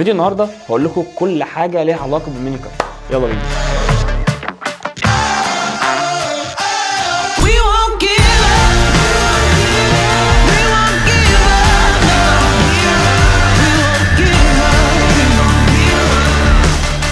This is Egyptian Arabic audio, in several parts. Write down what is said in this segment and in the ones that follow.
فيديو النهارده هقول لكم كل حاجه ليها علاقه بالميني كات يلا بينا We won't give up. We won't give up. No. We won't give up.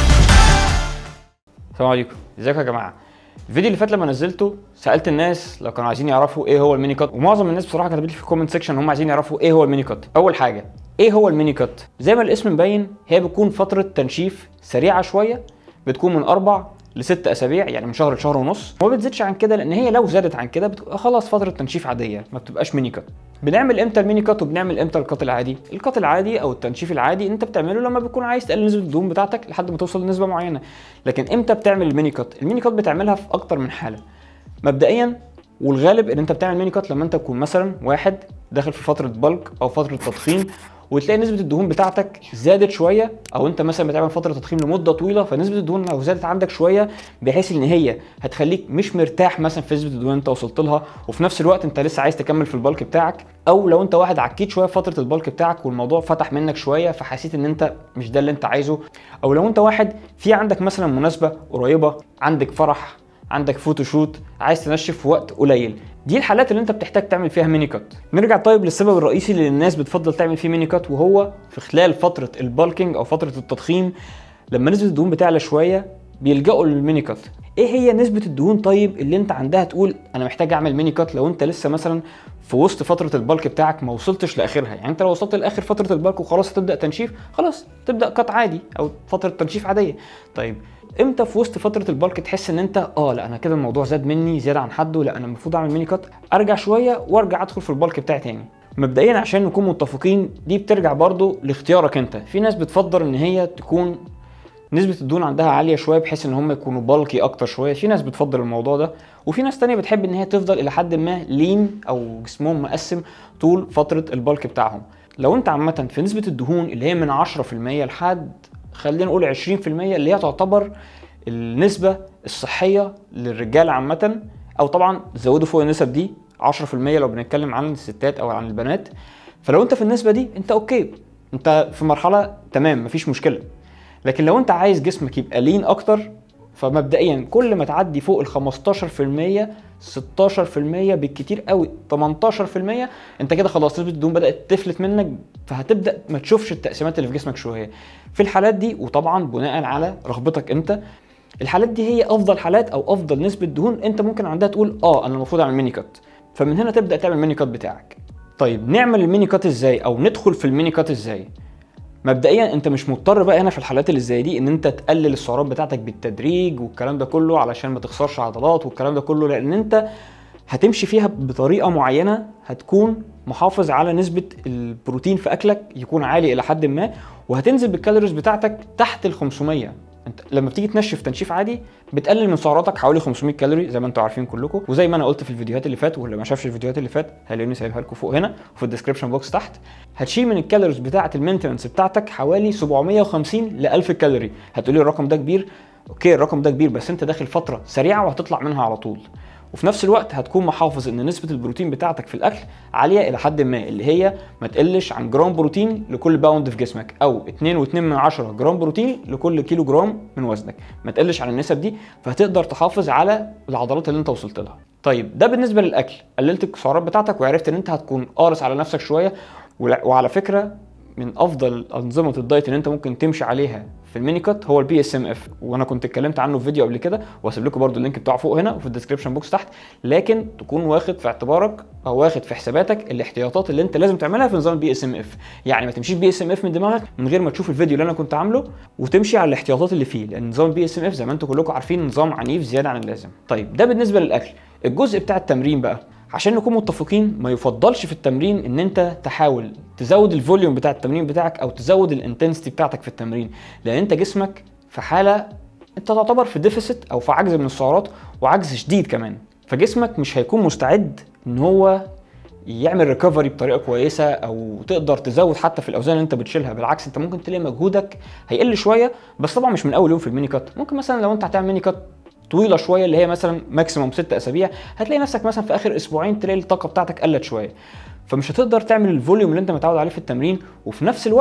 السلام عليكم ازيكم يا جماعه الفيديو اللي فات لما نزلته سالت الناس لو كانوا عايزين يعرفوا ايه هو الميني كات ومعظم الناس بصراحه كتبت لي في الكومنت سيكشن هم عايزين يعرفوا ايه هو الميني كات اول حاجه ايه هو الميني كات زي ما الاسم مبين هي بتكون فتره تنشيف سريعه شويه بتكون من اربع لست اسابيع يعني من شهر لشهر ونص وما بتزيدش عن كده لان هي لو زادت عن كده بتبقى خلاص فتره تنشيف عاديه ما بتبقاش ميني كات بنعمل امتى الميني كات وبنعمل امتى الكات العادي الكات العادي او التنشيف العادي انت بتعمله لما بتكون عايز تقلل نسبه الدهون بتاعتك لحد ما توصل لنسبه معينه لكن امتى بتعمل الميني كات الميني كات بتعملها في اكتر من حاله مبدئيا والغالب ان انت بتعمل ميني كات لما انت تكون مثلا واحد داخل في فتره بلك او فتره تضخيم وتلاقي نسبه الدهون بتاعتك زادت شويه او انت مثلا بتعمل فتره تضخيم لمده طويله فنسبه الدهون لو زادت عندك شويه بحيث ان هي هتخليك مش مرتاح مثلا في نسبه الدهون اللي انت وصلت لها وفي نفس الوقت انت لسه عايز تكمل في البلك بتاعك او لو انت واحد عكيت شويه في فتره البلك بتاعك والموضوع فتح منك شويه فحسيت ان انت مش ده اللي انت عايزه او لو انت واحد في عندك مثلا مناسبه قريبه عندك فرح عندك فوتوشوت عايز تنشف في وقت قليل دي الحالات اللي انت بتحتاج تعمل فيها ميني كات نرجع طيب للسبب الرئيسي اللي الناس بتفضل تعمل فيه ميني كات وهو في خلال فتره البالكينج او فتره التضخيم لما نسبه الدهون بتعلى شويه بيلجأوا للميني كات ايه هي نسبه الدهون طيب اللي انت عندها تقول انا محتاج اعمل ميني كات لو انت لسه مثلا في وسط فتره البلك بتاعك ما وصلتش لاخرها يعني انت لو وصلت لاخر فتره البلك وخلاص هتبدا تنشيف خلاص تبدا كات عادي او فتره تنشيف عاديه طيب امتى في وسط فتره البلك تحس ان انت اه لا انا كده الموضوع زاد مني زياده عن حده لا انا المفروض اعمل ميني كات ارجع شويه وارجع ادخل في البلك بتاعي تاني مبدئيا عشان نكون متفقين دي بترجع برضو لاختيارك انت في ناس بتفضل ان هي تكون نسبة الدهون عندها عالية شوية بحيث ان هم يكونوا بالكي اكتر شوية في ناس بتفضل الموضوع ده وفي ناس تانية بتحب ان هي تفضل الى حد ما لين او جسمهم مقسم طول فترة البلك بتاعهم لو انت عامة في نسبة الدهون اللي هي من 10% لحد خلينا نقول 20% اللي هي تعتبر النسبة الصحية للرجال عامة او طبعا زودوا فوق النسب دي 10% لو بنتكلم عن الستات او عن البنات فلو انت في النسبة دي انت اوكي انت في مرحلة تمام مفيش مشكلة لكن لو انت عايز جسمك يبقى لين اكتر فمبدئيا كل ما تعدي فوق ال 15% 16% بالكتير قوي 18% انت كده خلاص نسبه الدهون بدات تفلت منك فهتبدا ما تشوفش التقسيمات اللي في جسمك شويه في الحالات دي وطبعا بناء على رغبتك انت الحالات دي هي افضل حالات او افضل نسبه دهون انت ممكن عندها تقول اه انا المفروض اعمل ميني كات فمن هنا تبدا تعمل ميني كات بتاعك طيب نعمل الميني كات ازاي او ندخل في الميني كات ازاي مبدئيا انت مش مضطر بقى هنا في الحالات اللي زي دي ان انت تقلل السعرات بتاعتك بالتدريج والكلام ده كله علشان ما تخسرش عضلات والكلام ده كله لان انت هتمشي فيها بطريقه معينه هتكون محافظ على نسبه البروتين في اكلك يكون عالي الى حد ما وهتنزل بالكالوريز بتاعتك تحت ال 500 انت لما بتيجي تنشف تنشيف عادي بتقلل من سعراتك حوالي 500 كالوري زي ما انتم عارفين كلكم وزي ما انا قلت في الفيديوهات اللي فاتوا واللي ما شافش الفيديوهات اللي فات هلاقيني سايبها لكم فوق هنا وفي الديسكربشن بوكس تحت هتشيل من الكالوريز بتاعه المينتنس بتاعتك حوالي 750 ل 1000 كالوري هتقولي الرقم ده كبير اوكي الرقم ده كبير بس انت داخل فتره سريعه وهتطلع منها على طول وفي نفس الوقت هتكون محافظ ان نسبه البروتين بتاعتك في الاكل عاليه الى حد ما اللي هي ما تقلش عن جرام بروتين لكل باوند في جسمك او 2.2 من 10 جرام بروتين لكل كيلو جرام من وزنك ما تقلش عن النسب دي فهتقدر تحافظ على العضلات اللي انت وصلت لها طيب ده بالنسبه للاكل قللت السعرات بتاعتك وعرفت ان انت هتكون قارص على نفسك شويه ولا- وعلى فكره من افضل انظمه الدايت اللي انت ممكن تمشي عليها في الميني كات هو البي اس ام اف وانا كنت اتكلمت عنه في فيديو قبل كده وهسيب لكم برده اللينك بتاعه فوق هنا وفي الديسكربشن بوكس تحت لكن تكون واخد في اعتبارك او واخد في حساباتك الاحتياطات اللي انت لازم تعملها في نظام البي اس ام اف يعني ما تمشيش بي اس ام اف من دماغك من غير ما تشوف الفيديو اللي انا كنت عامله وتمشي على الاحتياطات اللي فيه لان نظام البي اس ام اف زي ما انتم كلكم عارفين نظام عنيف زياده عن اللازم طيب ده بالنسبه للاكل الجزء بتاع التمرين بقى عشان نكون متفقين ما يفضلش في التمرين ان انت تحاول تزود الفوليوم بتاع التمرين بتاعك او تزود الانتنسيتي بتاعتك في التمرين لان انت جسمك في حاله انت تعتبر في ديفيسيت او في عجز من السعرات وعجز شديد كمان فجسمك مش هيكون مستعد ان هو يعمل ريكفري بطريقه كويسه او تقدر تزود حتى في الاوزان اللي انت بتشيلها بالعكس انت ممكن تلاقي مجهودك هيقل شويه بس طبعا مش من اول يوم في الميني كات ممكن مثلا لو انت هتعمل ميني كات طويله شويه اللي هي مثلا ماكسيموم ست اسابيع هتلاقي نفسك مثلا في اخر اسبوعين تلاقي الطاقه بتاعتك قلت شويه فمش هتقدر تعمل الفوليوم اللي انت متعود عليه في التمرين وفي نفس الوقت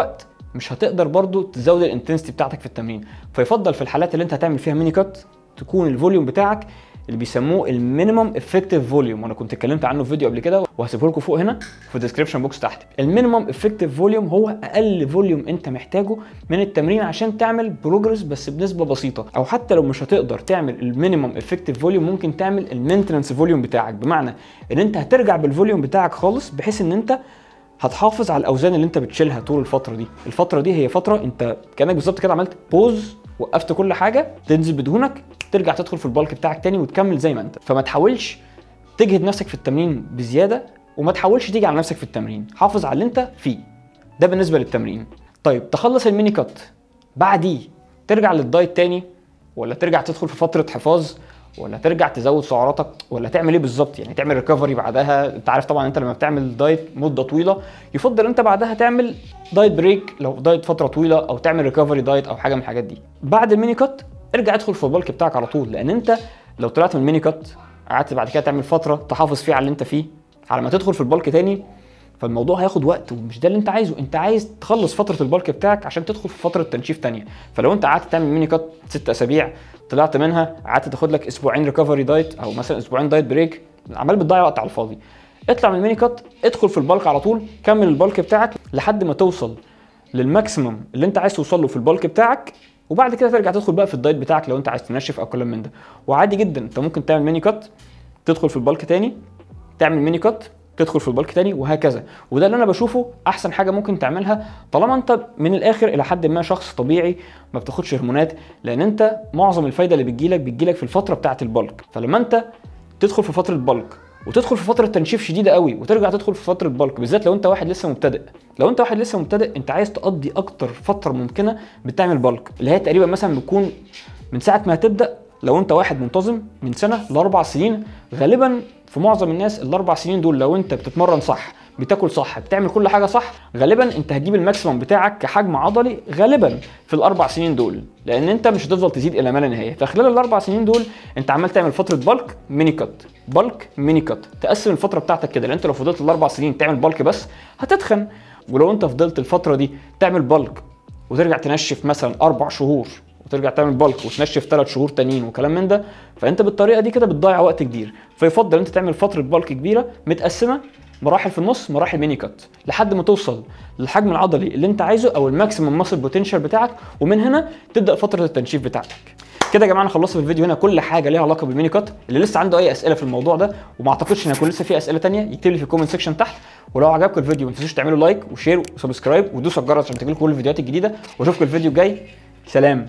مش هتقدر برضو تزود الانتنسيتي بتاعتك في التمرين فيفضل في الحالات اللي انت هتعمل فيها ميني كات تكون الفوليوم بتاعك اللي بيسموه المينيمم افكتيف فوليوم وانا كنت اتكلمت عنه في فيديو قبل كده وهسيبه لكم فوق هنا في الديسكربشن بوكس تحت المينيمم افكتيف فوليوم هو اقل فوليوم انت محتاجه من التمرين عشان تعمل بروجرس بس بنسبه بسيطه او حتى لو مش هتقدر تعمل المينيمم افكتيف فوليوم ممكن تعمل المينتنس فوليوم بتاعك بمعنى ان انت هترجع بالفوليوم بتاعك خالص بحيث ان انت هتحافظ على الاوزان اللي انت بتشيلها طول الفتره دي الفتره دي هي فتره انت كانك بالظبط كده عملت بوز وقفت كل حاجه تنزل بدهونك ترجع تدخل في البالك بتاعك تاني وتكمل زي ما انت فما تحاولش تجهد نفسك في التمرين بزياده وما تحاولش تيجي على نفسك في التمرين حافظ على اللي انت فيه ده بالنسبه للتمرين طيب تخلص الميني كات بعديه ترجع للدايت تاني ولا ترجع تدخل في فتره حفاظ ولا ترجع تزود سعراتك ولا تعمل ايه بالظبط يعني تعمل ريكفري بعدها انت عارف طبعا انت لما بتعمل دايت مده طويله يفضل انت بعدها تعمل دايت بريك لو دايت فتره طويله او تعمل ريكفري دايت او حاجه من الحاجات دي بعد الميني كات ارجع ادخل في البالك بتاعك على طول لان انت لو طلعت من الميني كات قعدت بعد كده تعمل فتره تحافظ فيها على اللي انت فيه على ما تدخل في البالك تاني فالموضوع هياخد وقت ومش ده اللي انت عايزه انت عايز تخلص فتره البالك بتاعك عشان تدخل في فتره تنشيف تانية فلو انت قعدت تعمل ميني كات ست اسابيع طلعت منها قعدت تاخد لك اسبوعين ريكفري دايت او مثلا اسبوعين دايت بريك عمال بتضيع وقت على الفاضي اطلع من الميني كات ادخل في البالك على طول كمل البالك بتاعك لحد ما توصل للماكسيمم اللي انت عايز توصل له في البالك بتاعك وبعد كده ترجع تدخل بقى في الدايت بتاعك لو انت عايز تنشف او كلام من ده وعادي جدا انت ممكن تعمل ميني كات تدخل في البالك تاني تعمل ميني كات تدخل في البالك تاني وهكذا وده اللي انا بشوفه احسن حاجه ممكن تعملها طالما انت من الاخر الى حد ما شخص طبيعي ما بتاخدش هرمونات لان انت معظم الفايده اللي بتجيلك بتجيلك في الفتره بتاعه البالك فلما انت تدخل في فتره بالك وتدخل في فتره تنشيف شديده قوي وترجع تدخل في فتره بالك بالذات لو انت واحد لسه مبتدئ لو انت واحد لسه مبتدئ انت عايز تقضي اكتر فتره ممكنه بتعمل بالك اللي هي تقريبا مثلا بتكون من ساعه ما هتبدا لو انت واحد منتظم من سنه لاربع سنين غالبا في معظم الناس الاربع سنين دول لو انت بتتمرن صح بتاكل صح بتعمل كل حاجه صح غالبا انت هتجيب الماكسيمم بتاعك كحجم عضلي غالبا في الاربع سنين دول لان انت مش هتفضل تزيد الى ما لا نهايه فخلال الاربع سنين دول انت عمال تعمل فتره بالك ميني كات بالك ميني كات تقسم الفتره بتاعتك كده لان انت لو فضلت الاربع سنين تعمل بالك بس هتتخن ولو انت فضلت الفتره دي تعمل بالك وترجع تنشف مثلا اربع شهور وترجع تعمل بالك وتنشف ثلاث شهور تانيين وكلام من ده فانت بالطريقه دي كده بتضيع وقت كبير فيفضل انت تعمل فتره بالك كبيره متقسمه مراحل في النص مراحل ميني كات لحد ما توصل للحجم العضلي اللي انت عايزه او الماكسيمم ماسل بوتنشال بتاعك ومن هنا تبدا فتره التنشيف بتاعتك كده يا جماعه انا خلصت في الفيديو هنا كل حاجه ليها علاقه بالميني كات اللي لسه عنده اي اسئله في الموضوع ده وما اعتقدش ان هيكون لسه في اسئله تانية يكتب لي في الكومنت سيكشن تحت ولو عجبكم الفيديو ما تنسوش تعملوا لايك وشير وسبسكرايب ودوسوا الجرس عشان تجيلكم كل الفيديوهات الجديده واشوفكم الفيديو الجاي سلام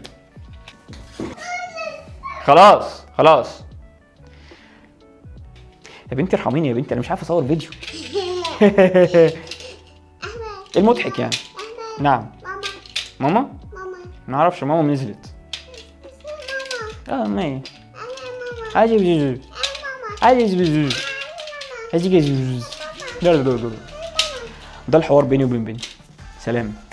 خلاص خلاص يا بنتي ارحميني يا بنتي انا مش عارف اصور فيديو ايه المضحك يعني نعم ماما ماما ماما ما اعرفش ماما نزلت ماما اه ما هي انا ماما عادي بجوج انا ماما عادي بجوج عادي بجوج ده الحوار بيني وبين بنتي سلام